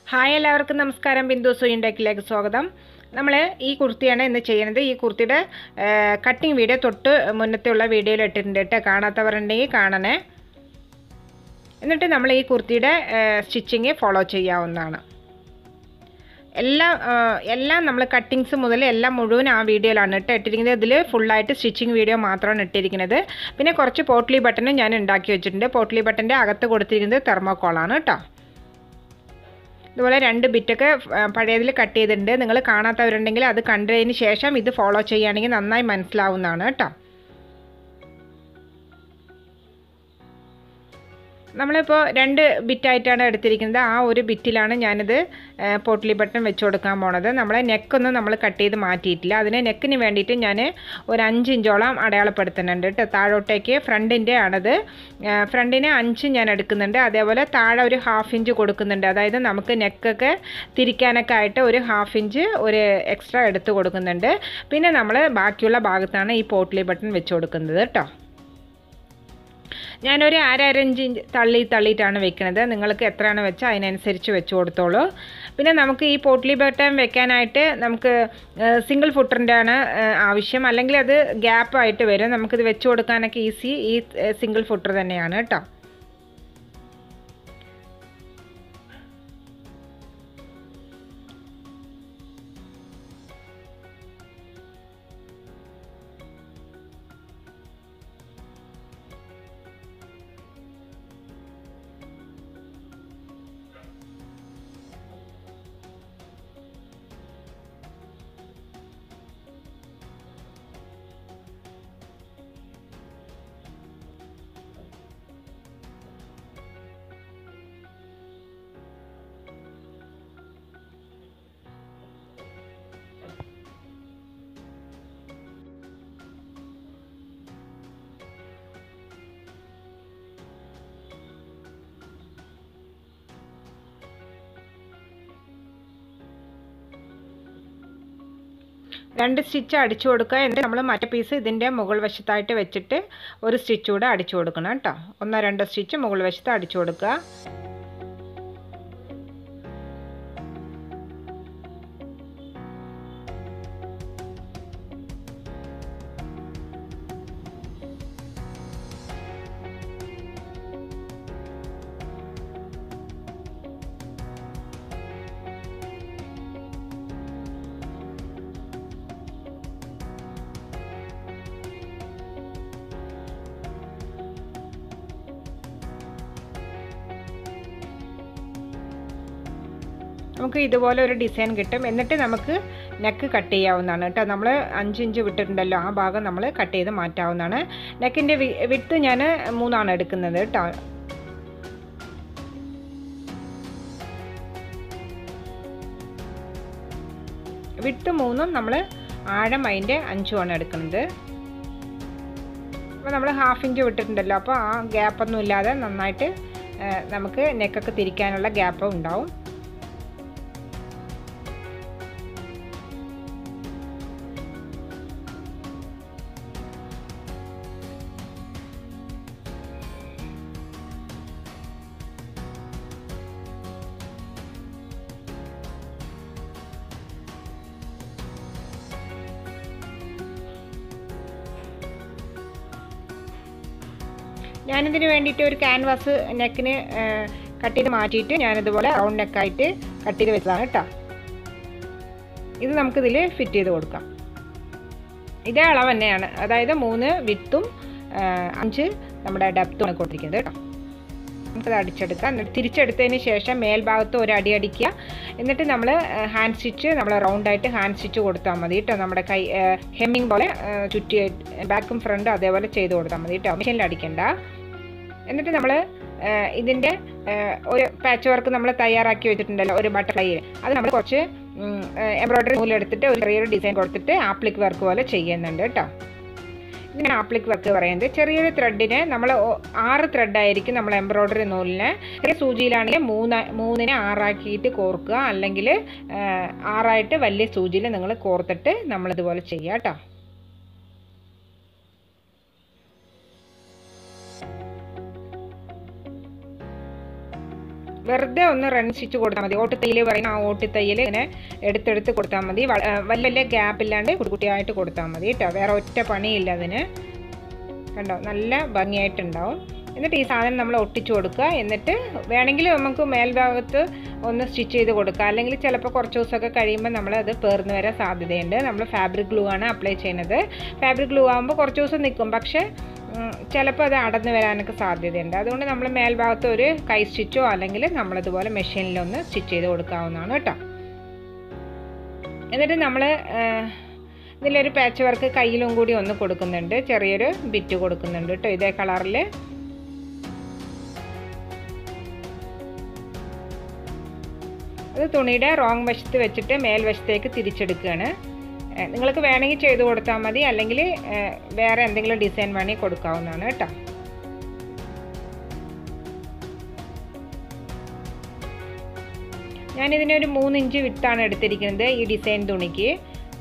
Hi എല്ലാവർക്കും നമസ്കാരം ബിന്ദു സുയിൻഡെക്കിലേക്ക് സ്വാഗതം നമ്മൾ ഈ കുർത്തിയാണ് ഇന്ന് ചെയ്യുന്നത് ഈ കുർത്തിയുടെ കട്ടിങ് വീഡിയോ തൊട്ട് മുന്നത്തെ ഉള്ള വീഡിയോയിൽ ഇട്ടിട്ടുണ്ട് കേട്ടോ കാണാത്തവരുണ്ടെങ്കിൽ കാണണേ എന്നിട്ട് നമ്മൾ ഈ കുർത്തിയുടെ സ്റ്റിച്ചിങ് ഫോളോ ചെയ്യാവുന്നതാണ് എല്ലാം എല്ലാം നമ്മൾ കട്ടിങ്സ് മുതൽ എല്ലാം മുഴുവൻ ആ വീഡിയോയിലാണ് കേട്ടോ ഇട്ടിരിക്കുന്നത് ഇതിൽ ഫുള്ളായിട്ട് സ്റ്റിച്ചിങ് വീഡിയോ മാത്രമാണ് ഇട്ടിരിക്കുന്നത് പിന്നെ കുറച്ച് പോട്ട്ലി ബട്ടണും ഞാൻ ഉണ്ടാക്കി വെച്ചിട്ടുണ്ട് പോട്ട്ലി ബട്ടൻ്റെ അകത്ത് കൊടുത്തിരിക്കുന്നത് തെർമോക്കോളാണ് കേട്ടോ ഇതുപോലെ രണ്ട് ബിറ്റൊക്കെ പഴയതിൽ കട്ട് ചെയ്തിട്ടുണ്ട് നിങ്ങൾ കാണാത്തവരുണ്ടെങ്കിൽ അത് കണ്ടതിന് ശേഷം ഇത് ഫോളോ ചെയ്യുകയാണെങ്കിൽ നന്നായി മനസ്സിലാവുന്നതാണ് കേട്ടോ നമ്മളിപ്പോൾ രണ്ട് ബിറ്റായിട്ടാണ് എടുത്തിരിക്കുന്നത് ആ ഒരു ബിറ്റിലാണ് ഞാനിത് പോട്ട്ലി ബട്ടൺ വെച്ച് കൊടുക്കാൻ പോണത് നമ്മളെ നെക്കൊന്നും നമ്മൾ കട്ട് ചെയ്ത് മാറ്റിയിട്ടില്ല അതിന് നെക്കിന് വേണ്ടിയിട്ട് ഞാൻ ഒരു അഞ്ച് ഇഞ്ചോളം അടയാളപ്പെടുത്തുന്നുണ്ട് കേട്ടോ താഴോട്ടേക്ക് ഫ്രണ്ടിൻ്റെ ആണത് ഫ്രണ്ടിന് അഞ്ച് ഞാൻ എടുക്കുന്നുണ്ട് അതേപോലെ താഴെ ഒരു ഹാഫ് ഇഞ്ച് കൊടുക്കുന്നുണ്ട് അതായത് നമുക്ക് നെക്കൊക്കെ തിരിക്കാനൊക്കെ ആയിട്ട് ഒരു ഹാഫ് ഇഞ്ച് ഒരു എക്സ്ട്രാ എടുത്ത് കൊടുക്കുന്നുണ്ട് പിന്നെ നമ്മൾ ബാക്കിയുള്ള ഭാഗത്താണ് ഈ പോട്ട്ലി ബട്ടൺ വെച്ച് കൊടുക്കുന്നത് കേട്ടോ ഞാനൊരു അര അരഞ്ച് ഇഞ്ച് തള്ളി തള്ളിയിട്ടാണ് വെക്കുന്നത് നിങ്ങൾക്ക് എത്രയാണ് വെച്ചാൽ അതിനനുസരിച്ച് വെച്ച് കൊടുത്തോളൂ പിന്നെ നമുക്ക് ഈ പോട്ട്ലി ബട്ടൺ വെക്കാനായിട്ട് നമുക്ക് സിംഗിൾ ഫുട്ടറിൻ്റെ ആണ് ആവശ്യം അല്ലെങ്കിൽ അത് ഗ്യാപ്പായിട്ട് വരും നമുക്കിത് വെച്ച് കൊടുക്കാനൊക്കെ ഈസി ഈ സിംഗിൾ ഫുട്ടർ തന്നെയാണ് കേട്ടോ രണ്ട് സ്റ്റിച്ച് അടിച്ചു കൊടുക്കുക എന്നിട്ട് നമ്മൾ മറ്റേ പീസ് ഇതിൻ്റെ മുകൾ വശത്തായിട്ട് വെച്ചിട്ട് ഒരു സ്റ്റിച്ച് കൂടെ അടിച്ചു കൊടുക്കണം കേട്ടോ ഒന്നോ രണ്ടോ സ്റ്റിച്ച് മുകൾ വശത്ത് അടിച്ചു കൊടുക്കുക നമുക്ക് ഇതുപോലെ ഒരു ഡിസൈൻ കിട്ടും എന്നിട്ട് നമുക്ക് നെക്ക് കട്ട് ചെയ്യാവുന്നതാണ് കേട്ടോ നമ്മൾ അഞ്ച് ഇഞ്ച് വിട്ടിട്ടുണ്ടല്ലോ ആ ഭാഗം നമ്മൾ കട്ട് ചെയ്ത് മാറ്റാവുന്നതാണ് നെക്കിൻ്റെ വിട്ട് ഞാൻ മൂന്നാണ് എടുക്കുന്നത് കേട്ടോ വിട്ട് മൂന്നും നമ്മൾ ആഴം അതിൻ്റെ അഞ്ചുമാണ് എടുക്കുന്നത് അപ്പോൾ നമ്മൾ ഹാഫ് ഇഞ്ച് വിട്ടിട്ടുണ്ടല്ലോ അപ്പോൾ ആ ഗ്യാപ്പൊന്നും ഇല്ലാതെ നന്നായിട്ട് നമുക്ക് നെക്കൊക്കെ തിരിക്കാനുള്ള ഗ്യാപ്പ് ഉണ്ടാവും ഞാനിതിന് വേണ്ടിയിട്ട് ഒരു ക്യാൻവാസ് നെക്കിന് കട്ട് ചെയ്ത് മാറ്റിയിട്ട് ഞാനിതുപോലെ റൗണ്ട് നെക്കായിട്ട് കട്ട് ചെയ്ത് വെച്ചതാണ് കേട്ടോ ഇത് നമുക്കിതിൽ ഫിറ്റ് ചെയ്ത് കൊടുക്കാം ഇതേ അളവ് തന്നെയാണ് അതായത് മൂന്ന് വിത്തും അഞ്ച് നമ്മുടെ ഡെപ്തുമാണ് കൊടുത്തിരിക്കുന്നത് കേട്ടോ നമുക്കത് അടിച്ചെടുക്കാം എന്നിട്ട് തിരിച്ചെടുത്തതിന് ശേഷം മേൽഭാഗത്ത് ഒരു അടി അടിക്കുക എന്നിട്ട് നമ്മൾ ഹാൻഡ് സ്റ്റിച്ച് നമ്മൾ റൗണ്ടായിട്ട് ഹാൻഡ് സ്റ്റിച്ച് കൊടുത്താൽ മതി കേട്ടോ നമ്മുടെ കൈ ഹെമ്മിങ് പോലെ ചുറ്റി ബാക്കും ഫ്രണ്ടും അതേപോലെ ചെയ്ത് കൊടുത്താൽ മതി കേട്ടോ മെഷീനിൽ അടിക്കണ്ട എന്നിട്ട് നമ്മൾ ഇതിൻ്റെ ഒരു പാച്ച് വർക്ക് നമ്മൾ തയ്യാറാക്കി വെച്ചിട്ടുണ്ടല്ലോ ഒരു ബട്ടർഫ്ലൈ അത് നമ്മൾ കുറച്ച് എംബ്രോയ്ഡറി നൂലെടുത്തിട്ട് ഒരു ചെറിയൊരു ഡിസൈൻ കൊടുത്തിട്ട് ആപ്ലിക് വർക്ക് പോലെ ചെയ്യുന്നുണ്ട് കേട്ടോ ഇതിനാണ് ആപ്ലിക് വർക്ക് പറയുന്നത് ചെറിയൊരു ത്രെഡിന് നമ്മൾ ആറ് ത്രെഡായിരിക്കും നമ്മൾ എംബ്രോയ്ഡറി നൂലിന് ചെറിയ സൂചിയിലാണെങ്കിൽ മൂന്ന് മൂന്നിനെ ആറാക്കിയിട്ട് കോർക്കുക അല്ലെങ്കിൽ ആറായിട്ട് വലിയ സൂചിയിൽ നിങ്ങൾ കോർത്തിട്ട് നമ്മളിതുപോലെ ചെയ്യുക കേട്ടോ വെറുതെ ഒന്ന് റൺ സ്റ്റിച്ച് കൊടുത്താൽ മതി ഓട്ടുതയ്യൽ പറയുന്ന ആ ഓട്ടുതയ്യൽ ഇങ്ങനെ എടുത്തെടുത്ത് കൊടുത്താൽ മതി വ- ആ, വലിയ വലിയ ഗ്യാപ്പ് ഇല്ലാണ്ട് കുട്ടിയായിട്ട് കൊടുത്താൽ മതി കേട്ടോ വേറെ ഒറ്റ പണിയില്ല അതിന് കണ്ടോ നല്ല ഭംഗിയായിട്ടുണ്ടാവും എന്നിട്ട് ഈ സാധനം നമ്മൾ ഒട്ടിച്ചു കൊടുക്കുക എന്നിട്ട് വേണമെങ്കിൽ നമുക്ക് മേൽഭാഗത്ത് ഒന്ന് സ്റ്റിച്ച് ചെയ്ത് കൊടുക്കുക അല്ലെങ്കിൽ ചിലപ്പോൾ കുറച്ച് ദിവസമൊക്കെ കഴിയുമ്പോൾ നമ്മൾ അത് പേർന്ന് വരാൻ സാധ്യതയുണ്ട് നമ്മൾ ഫാബ്രിക് ഗ്ലൂ ആണ് അപ്ലൈ ചെയ്യുന്നത് ഫാബ്രിക് ഗ്ലൂ ആകുമ്പോൾ കുറച്ച് ദിവസം നിൽക്കും പക്ഷേ ഉം, ചിലപ്പോൾ അത് അടന്ന് വരാനൊക്കെ സാധ്യതയുണ്ട് അതുകൊണ്ട് നമ്മൾ മേൽഭാഗത്ത് ഒരു കൈ സ്റ്റിച്ചോ അല്ലെങ്കിൽ നമ്മളിതുപോലെ മെഷീനിലൊന്ന് സ്റ്റിച്ച് ചെയ്ത് കൊടുക്കാവുന്നതാണ് കേട്ടോ എന്നിട്ട് നമ്മൾ ഇതിലൊരു പാച്ച് വർക്ക് കയ്യിലും കൂടി ഒന്ന് കൊടുക്കുന്നുണ്ട് ചെറിയൊരു ബിറ്റ് കൊടുക്കുന്നുണ്ട് കേട്ടോ ഇതേ കളറിൽ അത് തുണിയുടെ റോങ് വശത്ത് വെച്ചിട്ട് മേൽവശത്തേക്ക് തിരിച്ചെടുക്കുകയാണ് ഏഹ് നിങ്ങൾക്ക് വേണമെങ്കിൽ ചെയ്ത് കൊടുത്താൽ മതി അല്ലെങ്കിൽ ഏഹ് വേറെ എന്തെങ്കിലും ഡിസൈൻ വേണമെങ്കിൽ കൊടുക്കാവുന്നതാണ് കേട്ടോ ഞാനിതിനൊരു മൂന്ന് ഇഞ്ച് വിട്ടാണ് എടുത്തിരിക്കുന്നത് ഈ ഡിസൈൻ തുണിക്ക്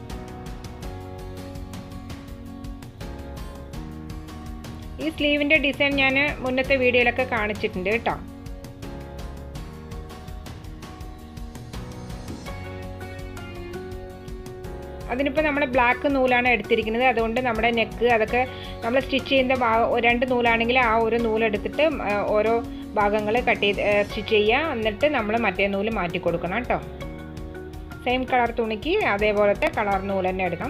ഈ സ്ലീവിൻ്റെ ഡിസൈൻ ഞാൻ മുന്നത്തെ വീഡിയോയിലൊക്കെ കാണിച്ചിട്ടുണ്ട് കേട്ടോ അതിനിപ്പോൾ നമ്മൾ ബ്ലാക്ക് നൂലാണ് എടുത്തിരിക്കുന്നത് അതുകൊണ്ട് നമ്മുടെ നെക്ക് അതൊക്കെ നമ്മൾ സ്റ്റിച്ച് ചെയ്യുന്ന ഭാഗം രണ്ട് നൂലാണെങ്കിൽ ആ ഒരു നൂലെടുത്തിട്ട് ആ, ഓരോ ഭാഗങ്ങൾ കട്ട് ചെയ്ത് സ്റ്റിച്ച് ചെയ്യുക എന്നിട്ട് നമ്മൾ മറ്റേ നൂല് മാറ്റി കൊടുക്കണം കേട്ടോ സെയിം കളർ തുണിക്ക് അതേപോലത്തെ കളർ നൂല് തന്നെ എടുക്കണം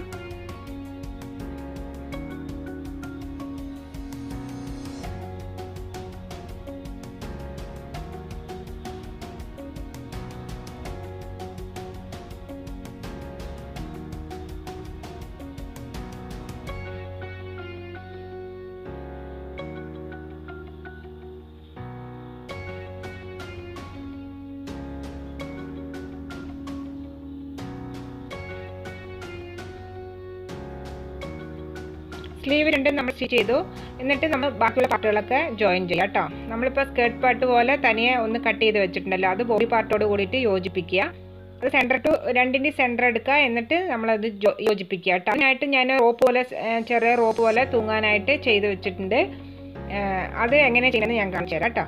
സ്ലീവ് രണ്ടും നമ്മൾ സ്റ്റിച്ച് ചെയ്തു എന്നിട്ട് നമ്മൾ ബാക്കിയുള്ള പാർട്ടുകളൊക്കെ ജോയിൻ ചെയ്യാം കേട്ടോ നമ്മളിപ്പോൾ സ്കേർട്ട് പാർട്ട് പോലെ തനിയെ ഒന്ന് കട്ട് ചെയ്ത് വെച്ചിട്ടുണ്ടല്ലോ അത് ബോഡി പാർട്ടോട് കൂടിയിട്ട് യോജിപ്പിക്കുക അത് സെൻറ്റർ ടു രണ്ടിൻ്റെ സെൻറ്റർ എടുക്കുക എന്നിട്ട് നമ്മളത് ജോ- യോജിപ്പിക്കുക കേട്ടോ അതിനായിട്ട് ഞാൻ റോപ്പ് പോലെ ഏർ ചെറിയ റോപ്പ് പോലെ തൂങ്ങാനായിട്ട് ചെയ്ത് വെച്ചിട്ടുണ്ട് ഏർ അത് എങ്ങനെ ചെയ്യണമെന്ന് ഞാൻ കാണിച്ചു തരാം കേട്ടോ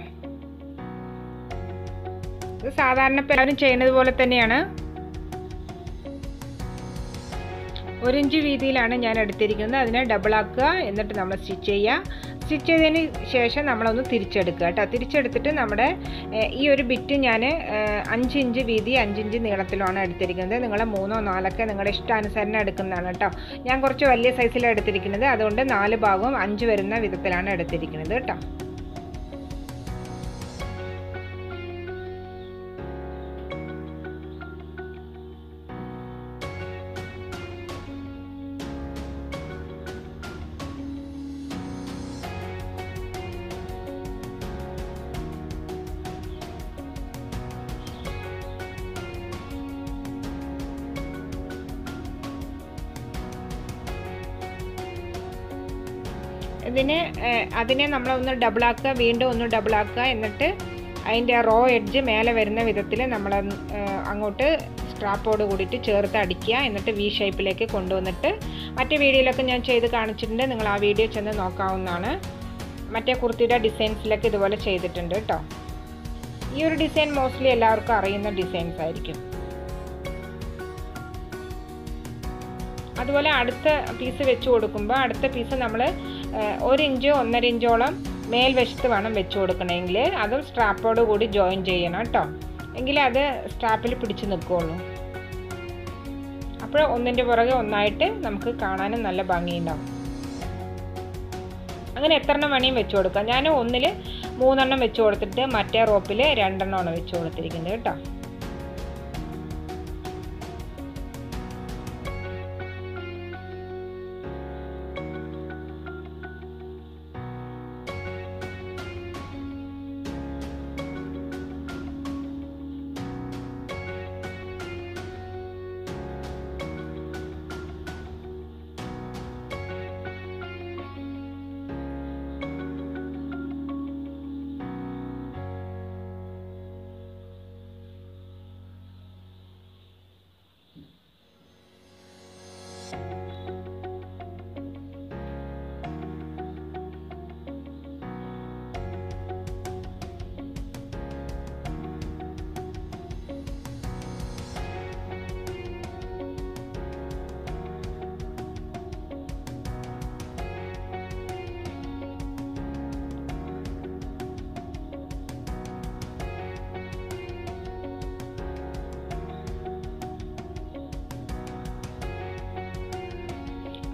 ഇത് സാധാരണ ഇപ്പോൾ എല്ലാവരും ചെയ്യുന്നത് പോലെ തന്നെയാണ് ഒരു ഇഞ്ച് വീതിയിലാണ് ഞാൻ എടുത്തിരിക്കുന്നത് അതിനെ ഡബിൾ ആക്കുക എന്നിട്ട് നമ്മൾ സ്റ്റിച്ച് ചെയ്യുക സ്റ്റിച്ച് ചെയ്തതിന് ശേഷം നമ്മളൊന്ന് തിരിച്ചെടുക്കുക കേട്ടോ തിരിച്ചെടുത്തിട്ട് നമ്മുടെ ഏഹ്, ഈ ഒരു ബിറ്റ് ഞാൻ അഞ്ച് ഇഞ്ച് വീതി അഞ്ച് ഇഞ്ച് നീളത്തിലാണ് എടുത്തിരിക്കുന്നത് നിങ്ങൾ മൂന്നോ നാലൊക്കെ നിങ്ങളുടെ ഇഷ്ടാനുസരണം എടുക്കുന്നതാണ് കേട്ടോ ഞാൻ കുറച്ച് വലിയ സൈസിലാണ് എടുത്തിരിക്കുന്നത് അതുകൊണ്ട് നാല് ഭാഗവും അഞ്ച് വരുന്ന വിധത്തിലാണ് എടുത്തിരിക്കുന്നത് കേട്ടോ ഇതിന് ഏഹ്, അതിനെ നമ്മളൊന്ന് ഡബിൾ ആക്കുക വീണ്ടും ഒന്ന് ഡബിൾ ആക്കുക എന്നിട്ട് അതിൻ്റെ റോ എഡ്ജ് മേലെ വരുന്ന വിധത്തിൽ നമ്മൾ അങ്ങോട്ട് സ്ട്രാപ്പോട് കൂടിയിട്ട് ചേർത്ത് അടിക്കുക എന്നിട്ട് വി ഷേപ്പിലേക്ക് കൊണ്ടുവന്നിട്ട് മറ്റേ വീഡിയോയിലൊക്കെ ഞാൻ ചെയ്ത് കാണിച്ചിട്ടുണ്ട് നിങ്ങൾ ആ വീഡിയോ ചെന്ന് നോക്കാവുന്നതാണ് മറ്റേ കുർത്തിയുടെ ഡിസൈൻസിലൊക്കെ ഇതുപോലെ ചെയ്തിട്ടുണ്ട് കേട്ടോ ഈ ഒരു ഡിസൈൻ മോസ്റ്റ്ലി എല്ലാവർക്കും അറിയുന്ന ഡിസൈൻസ് ആയിരിക്കും അതുപോലെ അടുത്ത പീസ് വെച്ച് കൊടുക്കുമ്പോൾ അടുത്ത പീസ് നമ്മൾ ഒരു ഇഞ്ച് ഒന്നര ഇഞ്ചോളം മേൽവശത്ത് വേണം വെച്ച് കൊടുക്കണമെങ്കിൽ അതും സ്ട്രാപ്പോട് കൂടി ജോയിൻ ചെയ്യണം കേട്ടോ എങ്കിലേ അത് സ്ട്രാപ്പിൽ പിടിച്ച് നിൽക്കുകയുള്ളൂ അപ്പോൾ ഒന്നിൻ്റെ പുറകെ ഒന്നായിട്ട് നമുക്ക് കാണാനും നല്ല ഭംഗിയുണ്ടാവും അങ്ങനെ എത്ര എണ്ണം വേണമെങ്കിൽ വെച്ച് കൊടുക്കാം ഞാൻ ഒന്നിൽ മൂന്നെണ്ണം വെച്ച് കൊടുത്തിട്ട് മറ്റേ റോപ്പിൽ രണ്ടെണ്ണമാണ് വെച്ച് കൊടുത്തിരിക്കുന്നത് കേട്ടോ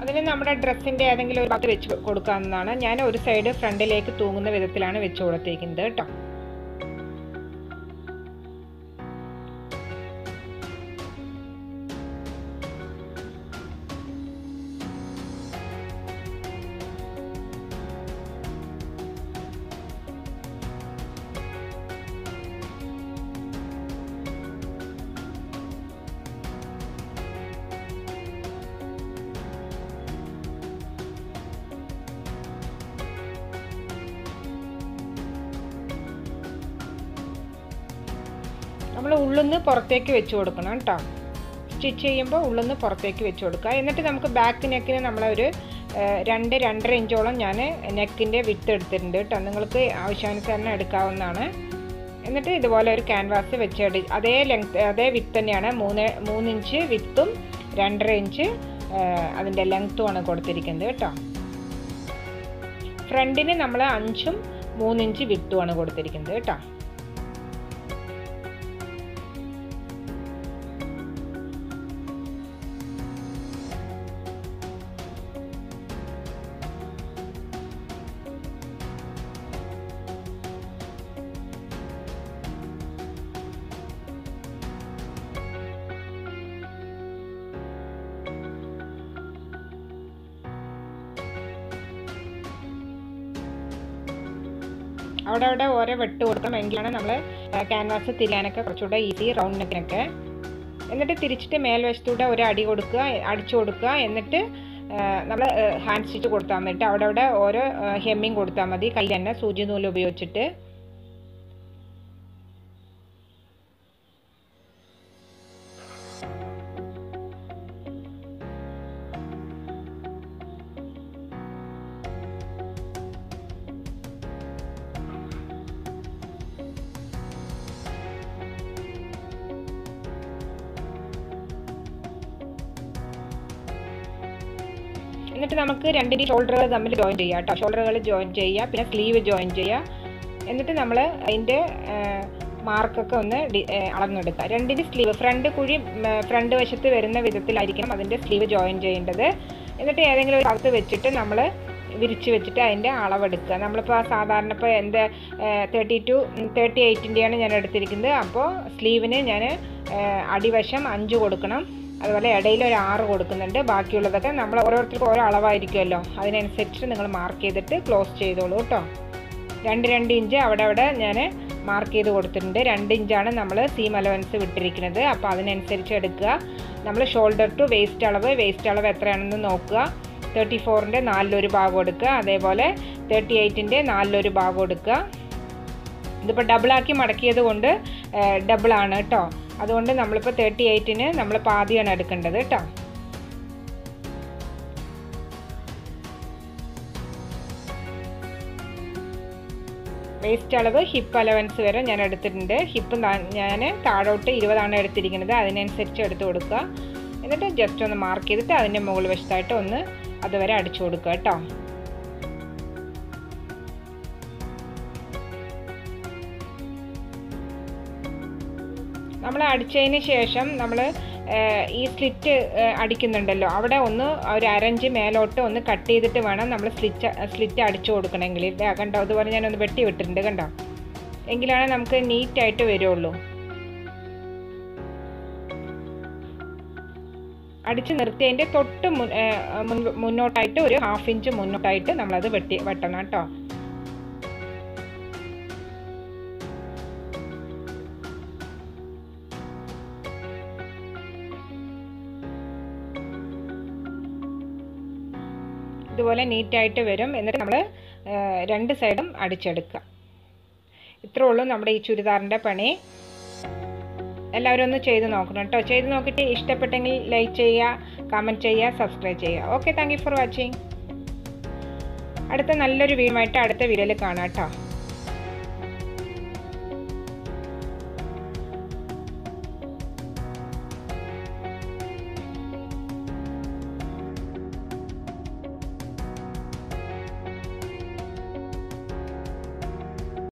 അതിന് നമ്മുടെ ഡ്രസ്സിൻ്റെ ഏതെങ്കിലും ഒരു ഭാഗത്ത് വെച്ച് കൊടുക്കാവുന്നതാണ് ഞാൻ ഒരു സൈഡ് ഫ്രണ്ടിലേക്ക് തൂങ്ങുന്ന വിധത്തിലാണ് വെച്ച് കൊടുത്തിരിക്കുന്നത് കേട്ടോ നമ്മൾ ഉള്ളിന്ന് പുറത്തേക്ക് വെച്ച് കൊടുക്കണം കേട്ടോ സ്റ്റിച്ച് ചെയ്യുമ്പോൾ ഉള്ളിന്ന് പുറത്തേക്ക് വെച്ച് കൊടുക്കുക എന്നിട്ട് നമുക്ക് ബാക്ക് നെക്കിന് നമ്മളൊരു ഏഹ്, രണ്ട് രണ്ടര ഇഞ്ചോളം ഞാൻ നെക്കിൻ്റെ വിത്ത് എടുത്തിട്ടുണ്ട് കേട്ടോ നിങ്ങൾക്ക് ആവശ്യാനുസരണം എടുക്കാവുന്നതാണ് എന്നിട്ട് ഇതുപോലെ ഒരു ക്യാൻവാസ് വെച്ചെടു അതേ ലെങ്ത് അതേ വിത്ത് തന്നെയാണ് മൂന്ന് മൂന്ന് ഇഞ്ച് വിത്തും രണ്ടര ഇഞ്ച് ഏഹ്, അതിൻ്റെ ലെങ്ത്തുമാണ് കൊടുത്തിരിക്കുന്നത് കേട്ടോ ഫ്രണ്ടിന് നമ്മൾ അഞ്ചും മൂന്നിഞ്ച് വിത്തുമാണ് കൊടുത്തിരിക്കുന്നത് കേട്ടോ അവിടെ അവിടെ ഓരോ വെട്ട് കൊടുക്കണം എങ്കിലാണ് നമ്മൾ ക്യാൻവാസ് തിരിയാനൊക്കെ കുറച്ചുകൂടെ ഈസി റൗണ്ട് നെക്കിനൊക്കെ എന്നിട്ട് തിരിച്ചിട്ട് മേൽവശത്തൂടെ ഒരു അടി കൊടുക്കുക അടിച്ചു കൊടുക്കുക എന്നിട്ട് നമ്മൾ ഹാൻഡ് സ്റ്റിച്ച് കൊടുത്താൽ മതി ട്ടോ. അവിടെ അവിടെ ഓരോ ഹെമ്മിങ് കൊടുത്താൽ മതി കയ്യിൽ തന്നെ സൂചി നൂല് ഉപയോഗിച്ചിട്ട് എന്നിട്ട് നമുക്ക് രണ്ടിൻ്റെ ഷോൾഡറുകൾ തമ്മിൽ ജോയിൻ ചെയ്യാം കേട്ടോ ഷോൾഡറുകൾ ജോയിൻ ചെയ്യുക പിന്നെ സ്ലീവ് ജോയിൻ ചെയ്യുക എന്നിട്ട് നമ്മൾ അതിൻ്റെ മാർക്കൊക്കെ ഒന്ന് ഡി- ഏ, അളന്നെടുക്കുക രണ്ടിൻ്റെ സ്ലീവ് ഫ്രണ്ട് കുഴി ഫ്രണ്ട് വശത്ത് വരുന്ന വിധത്തിലായിരിക്കണം അതിൻ്റെ സ്ലീവ് ജോയിൻ ചെയ്യേണ്ടത് എന്നിട്ട് ഏതെങ്കിലും ഒരു ഭാഗത്ത് വെച്ചിട്ട് നമ്മൾ വിരിച്ച് വെച്ചിട്ട് അതിൻ്റെ അളവെടുക്കുക നമ്മളിപ്പോൾ സാധാരണ ഇപ്പോൾ എൻ്റെ തേർട്ടി ടു തേർട്ടി എയ്റ്റിൻ്റെയാണ് ഞാൻ എടുത്തിരിക്കുന്നത് അപ്പോൾ സ്ലീവിന് ഞാൻ അടിവശം അഞ്ച് കൊടുക്കണം അതുപോലെ ഇടയിൽ ഒരു ആറ് കൊടുക്കുന്നുണ്ട് ബാക്കിയുള്ളതൊക്കെ നമ്മൾ ഓരോരുത്തർക്കും ഓരോ അളവായിരിക്കുമല്ലോ അതിനനുസരിച്ച് നിങ്ങൾ മാർക്ക് ചെയ്തിട്ട് ക്ലോസ് ചെയ്തോളൂ കേട്ടോ രണ്ട് രണ്ട് ഇഞ്ച് അവിടെ അവിടെ ഞാൻ മാർക്ക് ചെയ്ത് കൊടുത്തിട്ടുണ്ട് രണ്ട് ഇഞ്ചാണ് നമ്മൾ സീം അലവൻസ് വിട്ടിരിക്കുന്നത് അപ്പോൾ അതിനനുസരിച്ച് എടുക്കുക നമ്മൾ ഷോൾഡർ ടു വേസ്റ്റ് അളവ് വേസ്റ്റ് അളവ് എത്രയാണെന്ന് നോക്കുക തേർട്ടി ഫോറിൻ്റെ നാലിലൊരു ഭാഗം എടുക്കുക അതേപോലെ തേർട്ടി എയ്റ്റിൻ്റെ നാലിലൊരു ഭാഗം എടുക്കുക ഇതിപ്പോൾ ഡബിളാക്കി മടക്കിയത് കൊണ്ട് ഡബിളാണ് കേട്ടോ അതുകൊണ്ട് നമ്മളിപ്പോൾ തേർട്ടി എയ്റ്റിന് നമ്മൾ പാതിയാണ് എടുക്കേണ്ടത് കേട്ടോ വേസ്റ്റ് അളവ് ഹിപ്പ് അലവൻസ് വരെ ഞാൻ എടുത്തിട്ടുണ്ട് ഹിപ്പ് ഞാൻ താഴോട്ട് ഇരുപതാണ് എടുത്തിരിക്കുന്നത് അതിനനുസരിച്ച് എടുത്ത് കൊടുക്കുക എന്നിട്ട് ജസ്റ്റ് ഒന്ന് മാർക്ക് ചെയ്തിട്ട് അതിൻ്റെ മുകൾ വശത്തായിട്ട് ഒന്ന് അതുവരെ അടിച്ചു കൊടുക്കുക കേട്ടോ നമ്മൾ അടിച്ചതിന് ശേഷം നമ്മൾ ഈ സ്ലിറ്റ് അടിക്കുന്നുണ്ടല്ലോ അവിടെ ഒന്ന് ഒരു അരഞ്ച് മേലോട്ട് ഒന്ന് കട്ട് ചെയ്തിട്ട് വേണം നമ്മൾ സ്ലിറ്റ് സ്ലിറ്റ് അടിച്ചു കൊടുക്കണമെങ്കിൽ ഇതാ കണ്ടോ അതുപോലെ ഞാനൊന്ന് വെട്ടി വിട്ടിട്ടുണ്ട് കണ്ടോ എങ്കിലാണ് നമുക്ക് നീറ്റായിട്ട് വരുള്ളൂ അടിച്ച് നിർത്തിയതിൻ്റെ തൊട്ട് മുൻ- ഏ, മുൻ- മുന്നോട്ടായിട്ട് ഒരു ഹാഫ് ഇഞ്ച് മുന്നോട്ടായിട്ട് നമ്മളത് വെട്ടി വെട്ടണം കേട്ടോ ഇതുപോലെ നീറ്റായിട്ട് വരും എന്നിട്ട് നമ്മൾ രണ്ട് സൈഡും അടിച്ചെടുക്കുക ഇത്രേ ഉള്ളൂ നമ്മുടെ ഈ ചുരിദാറിൻ്റെ പണി എല്ലാവരും ഒന്ന് ചെയ്ത് നോക്കണം കേട്ടോ ചെയ്ത് നോക്കിയിട്ട് ഇഷ്ടപ്പെട്ടെങ്കിൽ ലൈക്ക് ചെയ്യുക കമൻറ്റ് ചെയ്യുക സബ്സ്ക്രൈബ് ചെയ്യുക okay thank you for watching അടുത്ത നല്ലൊരു വീഡിയോ ആയിട്ട് അടുത്ത വീഡിയോയിൽ കാണാം കേട്ടോ